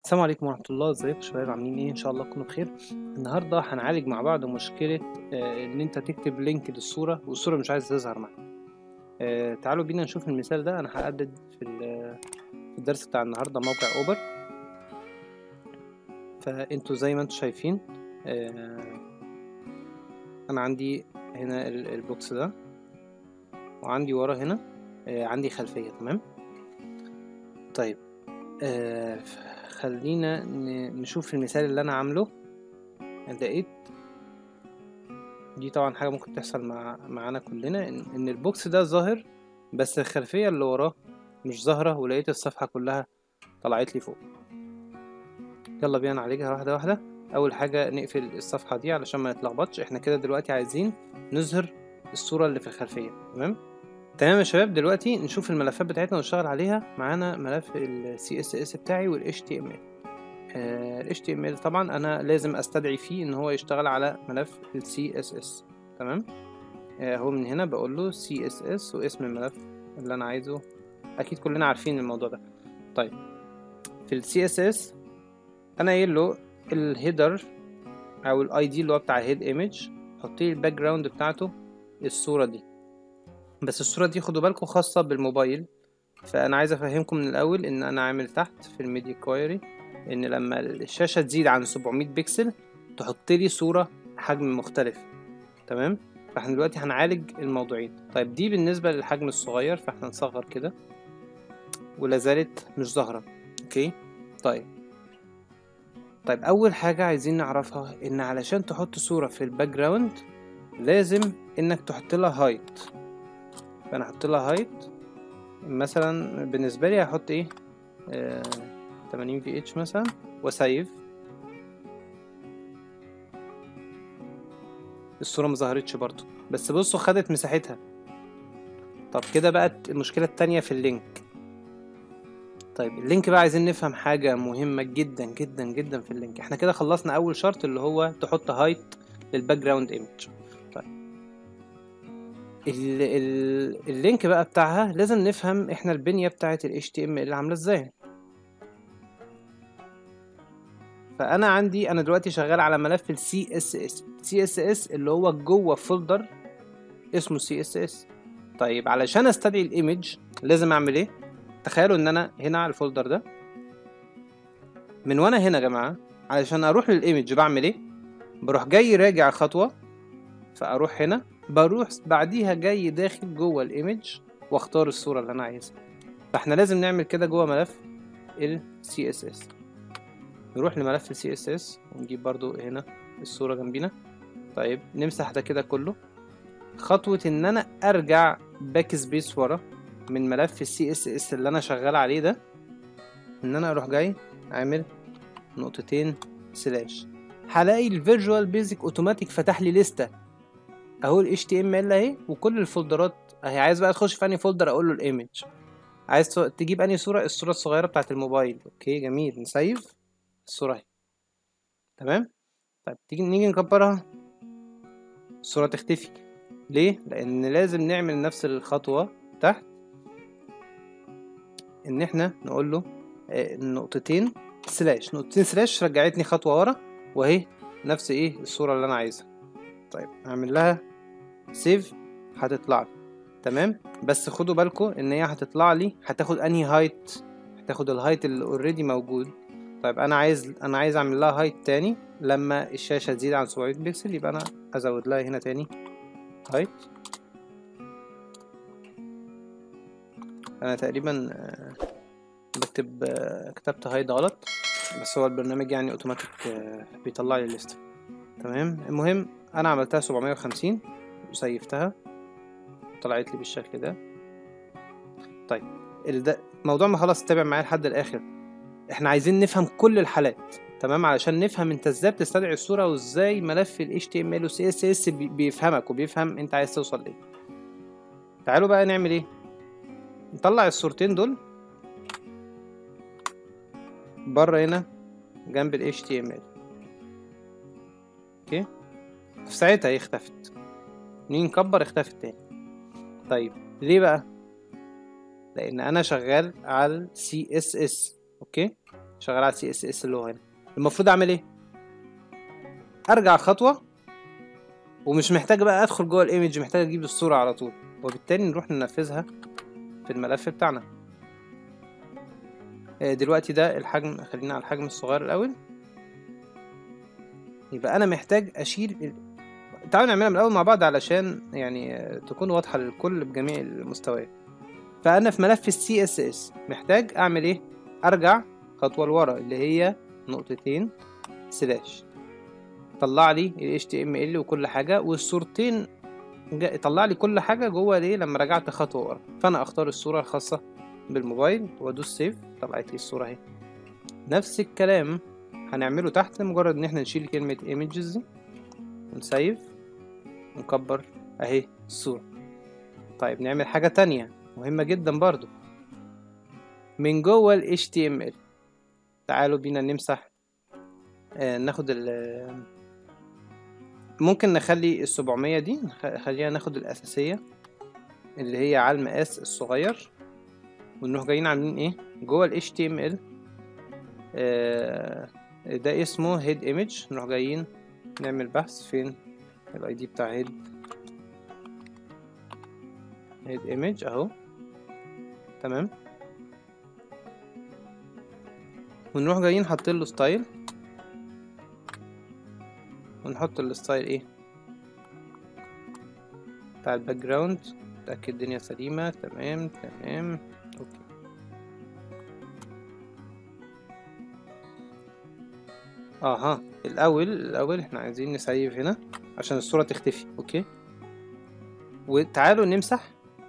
السلام عليكم ورحمة الله ازيكم يا شباب عاملين ايه ان شاء الله تكونوا بخير النهارده هنعالج مع بعض مشكلة آه، ان انت تكتب لينك للصورة والصورة مش عايزة تظهر معاك آه، تعالوا بينا نشوف المثال ده انا هحدد في ال- في الدرس بتاع النهارده موقع اوبر فانتوا زي ما انتوا شايفين آه، انا عندي هنا ال- البوكس ده وعندي ورا هنا آه، عندي خلفية تمام طيب آه، خلينا ن- نشوف المثال اللي انا عامله لقيت دي طبعا حاجة ممكن تحصل مع معانا كلنا ان إن البوكس ده ظاهر بس الخلفية اللي وراه مش ظاهرة ولقيت الصفحة كلها طلعت لي فوق يلا بينا نعالجها واحدة واحدة اول حاجة نقفل الصفحة دي علشان ما نتلخبطش احنا كده دلوقتي عايزين نظهر الصورة اللي في الخلفية تمام تمام يا شباب دلوقتي نشوف الملفات بتاعتنا ونشتغل عليها معانا ملف ال CSS بتاعي وال HTML آه، ال HTML طبعا انا لازم استدعي فيه ان هو يشتغل على ملف ال CSS تمام آه، هو من هنا بقول له CSS واسم الملف اللي انا عايزه اكيد كلنا عارفين الموضوع ده طيب في ال CSS انا قايل له الهيدر او الاي دي اللي هو بتاع الهيد ايمج حط لي الباك جراوند بتاعته الصوره دي بس الصوره دي خدوا بالكم خاصه بالموبايل فانا عايز افهمكم من الاول ان انا عامل تحت في الميديا كويري ان لما الشاشه تزيد عن 700 بكسل تحط لي صوره حجم مختلف تمام فاحنا دلوقتي هنعالج الموضوعين طيب دي بالنسبه للحجم الصغير فاحنا نصغر كده ولا زالت مش ظاهره اوكي طيب طيب اول حاجه عايزين نعرفها ان علشان تحط صوره في الباك جراوند لازم انك تحط لها هايت فانا احط لها هايت مثلا بالنسبه لي هحط ايه آه 80 في اتش مثلا وسيف الصوره ما ظهرتش برضو بس بصوا خدت مساحتها طب كده بقت المشكله التانية في اللينك طيب اللينك بقى عايزين نفهم حاجه مهمه جدا جدا جدا في اللينك احنا كده خلصنا اول شرط اللي هو تحط هايت للباك جراوند ايمج طيب ال ال اللينك بقى بتاعها لازم نفهم احنا البنيه بتاعه ال HTML عامله ازاي فانا عندي انا دلوقتي شغال على ملف ال CSS CSS اللي هو جوه فولدر اسمه CSS طيب علشان استدعي الايمج لازم اعمل ايه تخيلوا ان انا هنا على الفولدر ده من وانا هنا يا جماعه علشان اروح للايمج بعمل ايه بروح جاي راجع خطوه فاروح هنا بروح بعديها جاي داخل جوه الايمج واختار الصوره اللي انا عايزها فاحنا لازم نعمل كده جوه ملف ال CSS نروح لملف ال CSS ونجيب برضو هنا الصورة جنبينا طيب نمسح ده كده كله خطوة ان انا ارجع باك سبيس ورا من ملف ال CSS اللي انا شغال عليه ده ان انا اروح جاي عامل نقطتين سلاش هلاقي الفيرجوال بيزك اوتوماتيك فتح لي لستة اهو ال HTML اهي وكل الفولدرات اهي عايز بقى تخش في انهي فولدر اقول له الايمج عايز ت- تجيب انهي صورة الصورة الصغيرة بتاعت الموبايل اوكي جميل نسيف الصورة اهي تمام طيب تيجي نيجي نكبرها الصورة تختفي ليه؟ لأن لازم نعمل نفس الخطوة تحت إن إحنا نقول له آه، نقطتين سلاش نقطتين سلاش رجعتني خطوة ورا وأهي نفس إيه الصورة اللي أنا عايزها طيب هعمل لها سيف هتطلع لي تمام بس خدوا بالكم إن هي هتطلع لي هتاخد أنهي هايت هتاخد الهايت اللي اوريدي موجود طيب انا عايز انا عايز اعمل لها هايت تاني لما الشاشه تزيد عن 700 بكسل يبقى انا ازود لها هنا تاني هايت انا تقريبا آه، بكتب آه، كتبت هايت غلط بس هو البرنامج يعني اوتوماتيك آه، بيطلع لي الليست تمام المهم انا عملتها 750 وسيفتها طلعت لي بالشكل ده طيب الد- الموضوع ما خلاص تابع معايا لحد الاخر احنا عايزين نفهم كل الحالات تمام علشان نفهم انت ازاي بتستدعي الصورة وازاي ملف ال HTML و CSS بي- بيفهمك وبيفهم انت عايز توصل ليه تعالوا بقى نعمل ايه نطلع الصورتين دول بره هنا جنب ال HTML اوكي في ساعتها هي اختفت نيجي نكبر اختفت تاني طيب ليه بقى لان انا شغال على ال CSS اوكي شغال على سي اس اس اللي هو هنا المفروض اعمل ايه ارجع خطوه ومش محتاج بقى ادخل جوه الايمج محتاج اجيب الصوره على طول وبالتالي نروح ننفذها في الملف بتاعنا آه، دلوقتي ده الحجم خلينا على الحجم الصغير الاول يبقى انا محتاج اشيل ال... تعالوا نعملها من الاول مع بعض علشان يعني آه، تكون واضحه للكل بجميع المستويات فانا في ملف السي اس اس محتاج اعمل ايه ارجع خطوه لورا اللي هي نقطتين سلاش طلع لي ال HTML وكل حاجه والصورتين جا- طلع لي كل حاجه جوه ليه لما رجعت خطوه ورا فانا اختار الصوره الخاصه بالموبايل وادوس سيف طلعت لي الصوره اهي نفس الكلام هنعمله تحت مجرد ان احنا نشيل كلمه images دي ونسيف ونكبر اهي الصوره طيب نعمل حاجه تانية مهمه جدا برضو من جوه ال HTML تعالوا بينا نمسح آه ناخد ال ممكن نخلي السبعمية دي نخ- خلينا ناخد الأساسية اللي هي على المقاس الصغير ونروح جايين عاملين ايه جوه ال HTML آه ده اسمه head image نروح جايين نعمل بحث فين الاي دي بتاع head head image اهو تمام ونروح جايين حاطين له ستايل ونحط الستايل ايه بتاع الباك جراوند نتأكد الدنيا سليمة تمام تمام اوكي اها الاول الاول احنا عايزين نسيف هنا عشان الصورة تختفي اوكي وتعالوا نمسح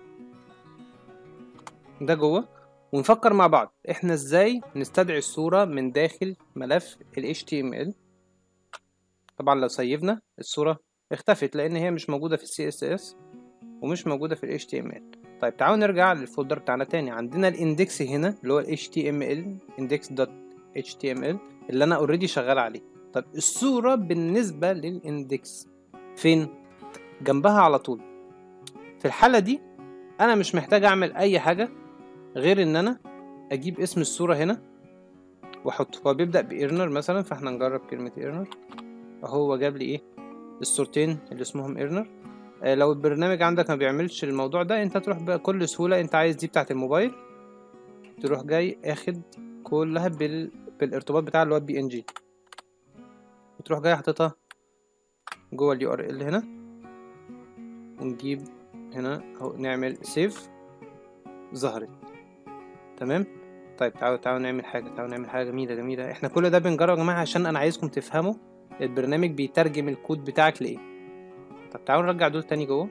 ده جوه ونفكر مع بعض احنا ازاي نستدعي الصورة من داخل ملف ال HTML طبعا لو سيفنا الصورة اختفت لان هي مش موجودة في ال CSS ومش موجودة في ال HTML طيب تعالوا نرجع للفولدر بتاعنا تاني عندنا الاندكس هنا اللي هو ال HTML index.html اللي انا اوريدي شغال عليه طب الصورة بالنسبة للاندكس فين جنبها على طول في الحالة دي انا مش محتاج اعمل اي حاجة غير ان انا اجيب اسم الصورة هنا واحطه هو بيبدأ بإيرنر مثلا فاحنا نجرب كلمة إيرنر هو جاب لي ايه الصورتين اللي اسمهم إيرنر آه لو البرنامج عندك ما بيعملش الموضوع ده انت تروح بكل سهولة انت عايز دي بتاعة الموبايل تروح جاي اخد كلها بال... بالارتباط بتاع اللي هو البي ان جي وتروح جاي حاططها جوه اليو ار ال هنا ونجيب هنا اهو نعمل سيف ظهرت تمام طيب تعالوا تعالوا نعمل حاجة تعالوا نعمل حاجة جميلة جميلة احنا كل ده بنجرب يا جماعة عشان انا عايزكم تفهموا البرنامج بيترجم الكود بتاعك لايه طب تعالوا نرجع دول تاني جوه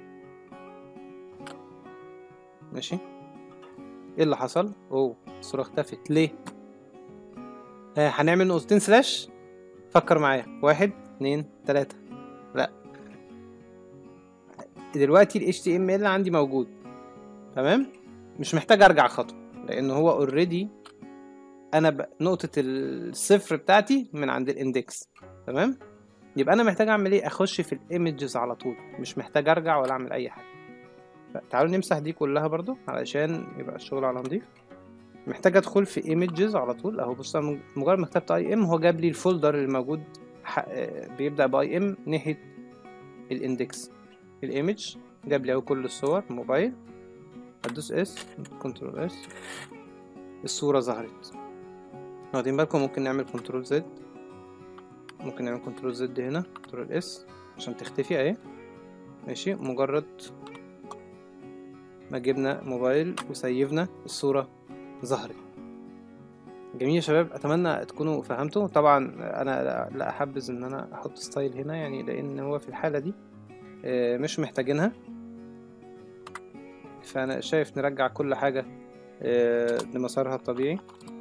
ماشي ايه اللي حصل اوه الصورة اختفت ليه آه هنعمل نقطتين سلاش فكر معايا واحد اتنين تلاتة لا دلوقتي ال HTML عندي موجود تمام مش محتاج ارجع خطوة لان هو اوريدي انا ب... نقطة الصفر بتاعتي من عند الاندكس تمام يبقى انا محتاج اعمل ايه اخش في الايمجز على طول مش محتاج ارجع ولا اعمل اي حاجة تعالوا نمسح دي كلها برضو علشان يبقى الشغل على نضيف محتاج ادخل في ايمجز على طول اهو بص أنا مجرد ما كتبت اي ام هو جاب لي الفولدر الموجود ح... بيبدا باي ام ناحيه الاندكس الايمج جاب لي اهو كل الصور موبايل ادوس اس كنترول اس الصوره ظهرت واخدين بالكم ممكن نعمل كنترول زد ممكن نعمل كنترول زد هنا كنترول اس عشان تختفي اهي ماشي مجرد ما جبنا موبايل وسيفنا الصورة ظهرت جميل يا شباب اتمنى تكونوا فهمتوا طبعا انا لا احبذ ان انا احط ستايل هنا يعني لان هو في الحالة دي مش محتاجينها فانا شايف نرجع كل حاجة لمسارها الطبيعي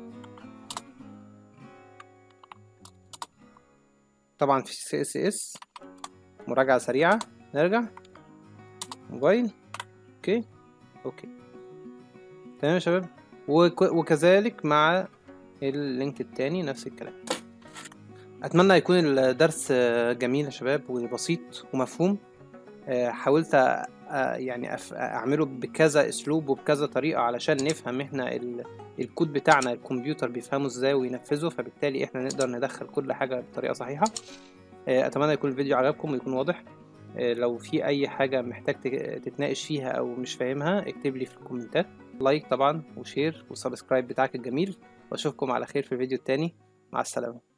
طبعا في سي اس اس مراجعة سريعة نرجع موبايل اوكي اوكي تمام يا شباب وك... وكذلك مع اللينك التاني نفس الكلام اتمنى يكون الدرس جميل يا شباب وبسيط ومفهوم حاولت آه، يعني أف- اعمله بكذا اسلوب وبكذا طريقه علشان نفهم احنا ال- الكود بتاعنا الكمبيوتر بيفهمه ازاي وينفذه فبالتالي احنا نقدر ندخل كل حاجه بطريقه صحيحه آه، اتمنى يكون الفيديو عجبكم ويكون واضح آه، لو في اي حاجه محتاج تك- تتناقش فيها او مش فاهمها اكتب لي في الكومنتات لايك طبعا وشير والسبسكرايب بتاعك الجميل واشوفكم على خير في الفيديو التاني مع السلامه